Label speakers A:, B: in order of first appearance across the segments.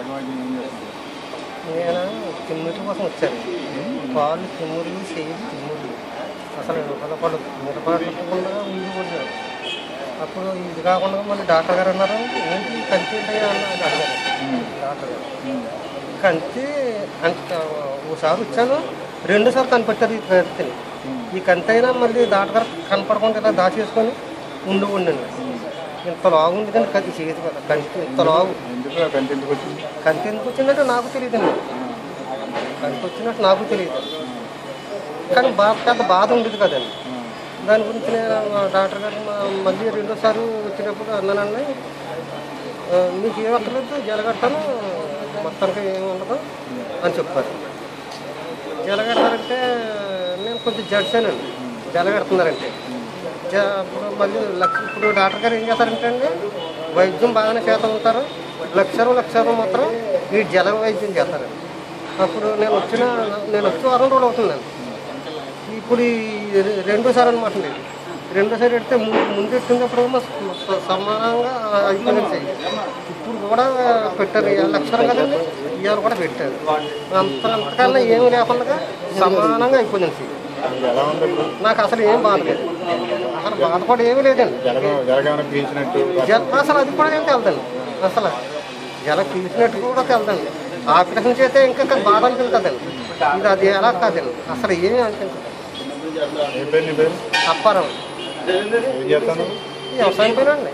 A: వైద్యం ఏం చేస్తున్నారు
B: నేను తిమ్మిటి కోసం వచ్చాను కాళ్ళు తిమ్మురులు చెయ్యి తిమ్మురులు అసలు నిలబడ నిలబడకుండా వీలు కొట్టాను అప్పుడు ఇది కాకుండా మళ్ళీ డాక్టర్ గారు అన్నారు ఏంటి కంటి ఏంటయ్యా అన్న అని అడిగారు డాక్టర్ గారు కంటి అంత ఓసారి వచ్చాను రెండు సార్లు కనిపెట్టారు ఈ కంటిని ఈ కంటి అయినా మళ్ళీ డాక్టర్ గారు కనపడకుండా ఇలా దాచేసుకొని ఉండి ఉండండి ఇంత లాగు ఉంది కానీ కంటి చేతి కదా కంటి ఇంత లాగు
A: ఎందుకు ఆ కంటి ఎందుకు వచ్చింది
B: కంటి ఎందుకు వచ్చిందంటే నాకు తెలియదండి కంటి వచ్చినట్టు నాకు తెలియదు కానీ బాధ పెద్ద బాధ ఉండేది కదండి దాని గురించి నేను మా డాక్టర్ గారు మా- మళ్ళీ రెండోసారి వచ్చినప్పుడు అన్నానండి "ఆ, మీకు ఏం అక్కర్లేదు జలగట్టాను మొత్తానికి ఏమి ఉండదు అని చెప్పారు జలగట్టారంటే నేను కొంచెం జడ్సానండి జలగడుతున్నారంటే జ- అప్పుడు మళ్ళీ లక్ష ఇప్పుడు డాక్టర్ గారు ఏం చేస్తారంటే అండి వైద్యం బాగానే చేత ఉంటారు లక్షరం లక్షరం మాత్రం ఈ జల వైద్యం చేస్తారండి అప్పుడు నేను వచ్చిన నేను వచ్చి వారం రోజులు అవుతుందండి ఇప్పుడు ఈ రె- రెండోసారి అనమాట అండి ఇది. రెండోసారి పెడితే ముందు ముందు ఎట్టినప్పుడు ఏమో స- సమానంగా అయిపోయింది చెయ్యి. ఇప్పుడు కూడా పెట్టారు ఇవాళ లక్షణం కదండి ఇవాళ కూడా పెట్టారు అంత అంతకన్నా ఏమి లేకుండా సమానంగా అయిపోయింది చెయ్యి.
A: మీకు ఎలా ఉంది ఇప్పుడు
B: నాకు అసలు ఏం బాధ లేదు అసలు బాధపడి ఏమీ లేదండి
A: జలగ జలగమన పీల్చినట్టు
B: జల అసలు అది కూడా ఏం తెలదండి అసలు జల పీల్చినట్టు కూడా తెలదండి ఆపరేషన్ చేస్తే ఇంకా ఇంకా బాధ అనిపించదండి ఇది అది ఎలా కాదండి అసలు ఏమీ అనిపించదు
A: ఏం పేరు నీ పేరు
B: అప్పారం
A: ఏం చేస్తాను
B: వ్యవసాయం పేరండి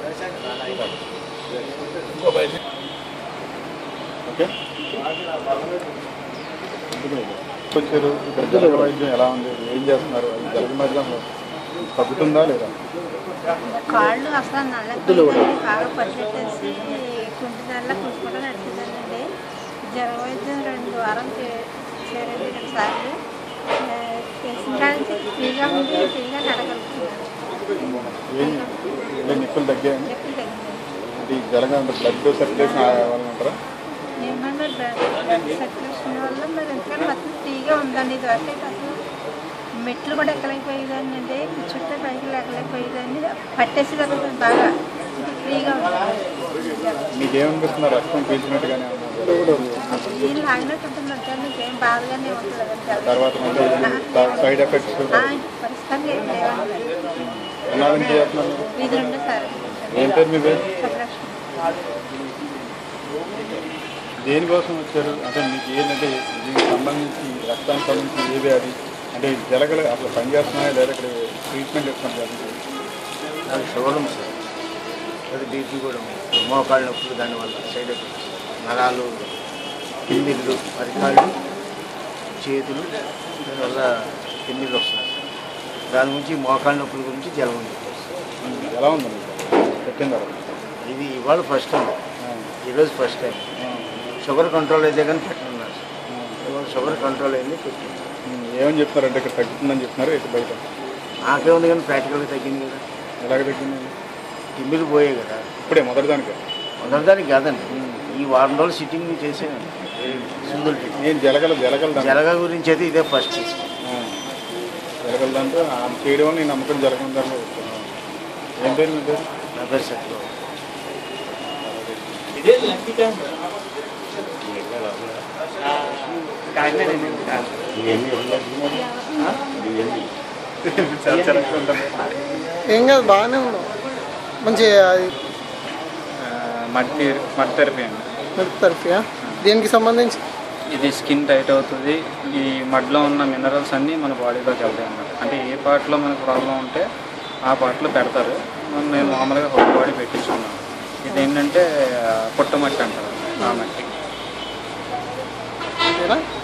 A: ఓకే వచ్చారు ఇక్కడ జలగ వైద్యం ఎలా ఉంది ఏం చేస్తున్నారు అది జలగ వైద్యం తగ్గుతుందా లేదా
C: కాళ్ళు అసలు నల్లకపోయిందండి బాగా పట్టేసి కుంటుదల్లా కూర్చుకుంటూ నడుచుకుంటానండి జలవైద్యం రెండు వారం చే- చేరండి రెండు సార్లు ఆ, చేసిన కాడి నుంచి ఫ్రీగా ఉండి ఫ్రీగా నడగలుగుతున్నాను
A: ఏం ఏం నిప్పులు తగ్గాయండి
C: నొప్పి తగ్గింది
A: అంటే ఈ జలగ బ్లడ్ సర్క్యులేషన్ వల్ల అంటారా
C: ఏమన్నా బ్లడ్ సర్క్యులేషన్ వల్ల మరి ఎందుకంటే మొత్తం ఫ్రీగా ఉందండి ఇది వరకు అయితే అసలు మెట్లు కూడా ఎక్కలేకపోయేదాన్ని అండి చుట్టూ పైకి ఎక్కలేకపోయేదాన్ని పట్టేసి తగ్గుతుంది బాగా ఇది ఫ్రీగా ఉంటుంది
A: మీకేమనిపిస్తున్నారు రక్తం పీల్చినట్టుగానే ఉన్నారు
C: నీళ్ళు లాగినట్టు ఉంటుంది అంటే నీకేం బాధగానే ఉంటుంది అంతే.
A: తర్వాత మళ్ళీ సైడ్ ఎఫెక్ట్స్
C: ఆ, ప్రస్తుతానికి ఏం లేవండి
A: ఎలా నుంచి చేస్తున్నారు
C: ఇది రెండో సార్
A: ఏం పేరు మీ పేరు
C: సుబ్బలక్ష్మి
A: దేనికోసం వచ్చారు అంటే మీకు ఏంటంటే దీనికి సంబంధించి రక్తానికి సంబంధించి ఏ వ్యాధి అంటే జలగలు అసలు పనిచేస్తున్నాయా లేదా ఇక్కడ ట్రీట్మెంట్ ఇస్తున్నారు
D: నాకు షుగర్ ఉంది సార్ అది బీపీ కూడా ఉంది మోకాళ్ళ నొప్పులు దానివల్ల సైడ్ ఎఫెక్ట్స్ నరాలు కిందిళ్ళు అరికాళ్ళు చేతులు దానివల్ల కిందిళ్ళు వస్తున్నాయి సార్ దాని గురించి మోకాళ్ళ నొప్పుల గురించి జలం ఉంది
A: ఎలా ఉంది మీకు పెట్టిన తర్వాత
D: ఇది ఇవాళ ఫస్ట్ టైం ఈరోజు ఫస్ట్ టైం షుగర్ కంట్రోల్ అయితే కానీ పెట్టుకున్నారు సార్ ఇవాళ షుగర్ కంట్రోల్ అయింది పెట్టింది
A: ఉమ్, ఏమని చెప్తున్నారు అంటే ఇక్కడ తగ్గుతుందని చెప్తున్నారు ఇక్కడ బయట
D: నాకేముంది కానీ ప్రాక్టికల్గా తగ్గింది కదా
A: ఎలాగ తగ్గింది
D: కిందిలు పోయాయి కదా
A: ఇప్పుడే మొదటి దానికి
D: మొదటిదానికి కాదండి ఈ వారం రోజులు సిట్టింగ్ చేసాను సింగిల్ టీ
A: నేను జలగల జలగల దాంట్లో
D: జలగ గురించి అయితే ఇదే ఫస్ట్
A: జలగల దాంట్లో ఆ చేయడం వల్ల నేను నమ్మకం జరగడం దాంట్లో వచ్చాను ఏం పేరు మీ పేరు
D: నా పేరు సత్యబాబు
B: ఏం కాదు బాగానే ఉన్నాం మంచి అది
E: మడ్ మడ్ థెరపీ అండి
B: తరఫియా దీనికి సంబంధించి
E: ఇది స్కిన్ టైట్ అవుతుంది ఈ మడ్లో ఉన్న మినరల్స్ అన్నీ మన బాడీలోకి వెళ్తాయి అన్నమాట అంటే ఏ పార్ట్లో మనకు ప్రాబ్లం ఉంటే ఆ పార్ట్లో పెడతారు నేను మామూలుగా హోల్ బాడీ పెట్టించుకున్నాను ఇది ఏంటంటే పుట్టమట్టి అంటారు ఆ మట్టి
B: అంతేనా